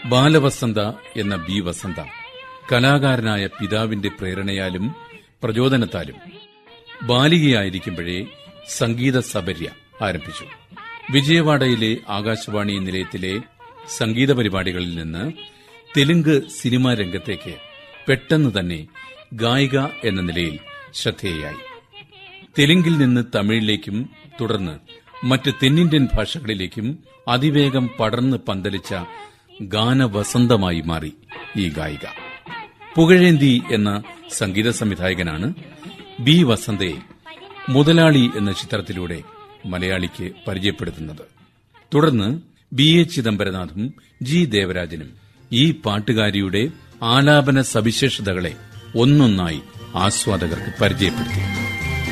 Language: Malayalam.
ബാലവസന്ത എന്ന ബി വസന്ത കലാകാരനായ പിതാവിന്റെ പ്രേരണയാലും പ്രചോദനത്താലും ബാലികയായിരിക്കുമ്പോഴേ സംഗീത സബര്യ ആരംഭിച്ചു വിജയവാഡയിലെ ആകാശവാണി നിലയത്തിലെ സംഗീത പരിപാടികളിൽ നിന്ന് തെലുങ്ക് സിനിമാ രംഗത്തേക്ക് പെട്ടെന്ന് തന്നെ ഗായിക എന്ന നിലയിൽ ശ്രദ്ധേയായി തെലുങ്കിൽ നിന്ന് തമിഴിലേക്കും തുടർന്ന് മറ്റ് തെന്നിന്ത്യൻ ഭാഷകളിലേക്കും അതിവേഗം പടർന്ന് പന്തലിച്ച ഗാനവസന്തമായി മാറി ഈ ഗായിക പുകഴേന്തി എന്ന സംഗീത സംവിധായകനാണ് ബി വസന്തയെ മുതലാളി എന്ന ചിത്രത്തിലൂടെ മലയാളിക്ക് പരിചയപ്പെടുത്തുന്നത് തുടർന്ന് ബി എ ചിദംബരനാഥും ജി ദേവരാജനും ഈ പാട്ടുകാരിയുടെ ആലാപന സവിശേഷതകളെ ഒന്നൊന്നായി ആസ്വാദകർക്ക് പരിചയപ്പെടുത്തി